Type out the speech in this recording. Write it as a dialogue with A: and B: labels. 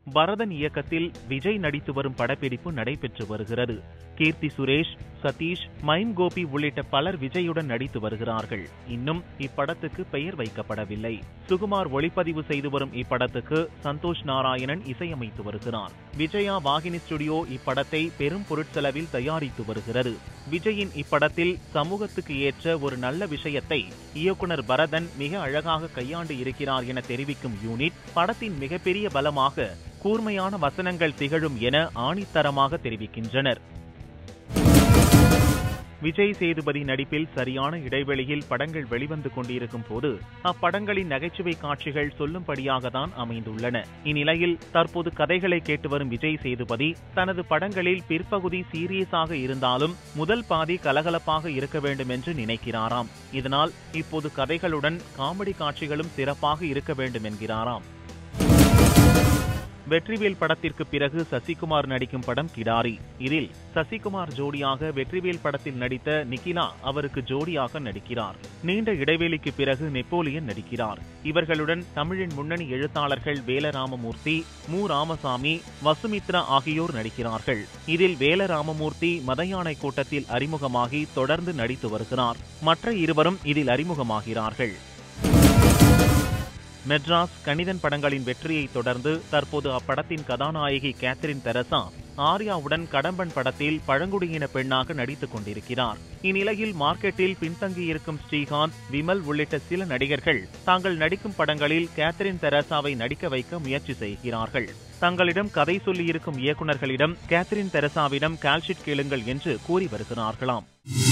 A: பரதன் இயக்கத்தில் விஜய் நடித்து வரும் படப்பிடிப்பு நடைபெற்று வருகிறது கீர்த்தி சுரேஷ் சதீஷ் மைம் கோபி உள்ளிட்ட பலர் விஜயுடன் நடித்து வருகிறார்கள் இன்னும் இப்படத்துக்கு பெயர் வைக்கப்படவில்லை சுகுமார் ஒளிப்பதிவு செய்து வரும் இப்படத்துக்கு சந்தோஷ் நாராயணன் இசையமைத்து வருகிறார் விஜயா வாகினி ஸ்டுடியோ இப்படத்தை பெரும் பொருட்செலவில் தயாரித்து வருகிறது விஜயின் இப்படத்தில் சமூகத்துக்கு ஏற்ற ஒரு நல்ல விஷயத்தை இயக்குனர் பரதன் மிக அழகாக கையாண்டு இருக்கிறார் என தெரிவிக்கும் யூனிட் படத்தின் மிகப்பெரிய பலமாக கூர்மையான வசனங்கள் திகழும் என ஆணித்தரமாக தெரிவிக்கின்றனர் விஜய் சேதுபதி நடிப்பில் சரியான இடைவெளியில் படங்கள் வெளிவந்து கொண்டிருக்கும் போது அப்படங்களின் நகைச்சுவை காட்சிகள் சொல்லும்படியாக தான் அமைந்துள்ளன இந்நிலையில் தற்போது கதைகளை கேட்டு வரும் விஜய் சேதுபதி தனது படங்களில் பிற்பகுதி சீரியஸாக இருந்தாலும் முதல் பாதி கலகலப்பாக இருக்க வேண்டும் என்று நினைக்கிறாராம் இதனால் இப்போது கதைகளுடன் காமெடி காட்சிகளும் சிறப்பாக இருக்க வேண்டும் என்கிறாராம் வெற்றிவேல் படத்திற்கு பிறகு சசிகுமார் நடிக்கும் படம் கிடாரி இதில் சசிகுமார் ஜோடியாக வெற்றிவேல் படத்தில் நடித்த நிகிலா அவருக்கு ஜோடியாக நடிக்கிறார் நீண்ட இடைவெளிக்கு பிறகு நெப்போலியன் நடிக்கிறார் இவர்களுடன் தமிழின் முன்னணி எழுத்தாளர்கள் வேலராமமூர்த்தி மு ராமசாமி வசுமித்ரா ஆகியோர் நடிக்கிறார்கள் இதில் வேலராமமூர்த்தி மதயானை கூட்டத்தில் அறிமுகமாகி தொடர்ந்து நடித்து வருகிறார் மற்ற இருவரும் இதில் அறிமுகமாகிறார்கள் மெட்ராஸ் கணிதன் படங்களின் வெற்றியை தொடர்ந்து தற்போது அப்படத்தின் கதாநாயகி கேத்தரின் தெரசா ஆர்யாவுடன் கடம்பன் படத்தில் பழங்குடியின பெண்ணாக நடித்துக் கொண்டிருக்கிறார் இந்நிலையில் மார்க்கெட்டில் பின்தங்கியிருக்கும் ஸ்ரீகாந்த் விமல் உள்ளிட்ட சில நடிகர்கள் தாங்கள் நடிக்கும் படங்களில் கேத்தரின் தெரசாவை நடிக்க வைக்க முயற்சி செய்கிறார்கள் தங்களிடம் கதை சொல்லியிருக்கும் இயக்குநர்களிடம் கேத்தரின் தெரசாவிடம் கால்ஷீட் கேளுங்கள் என்று கூறி வருகிறார்களாம்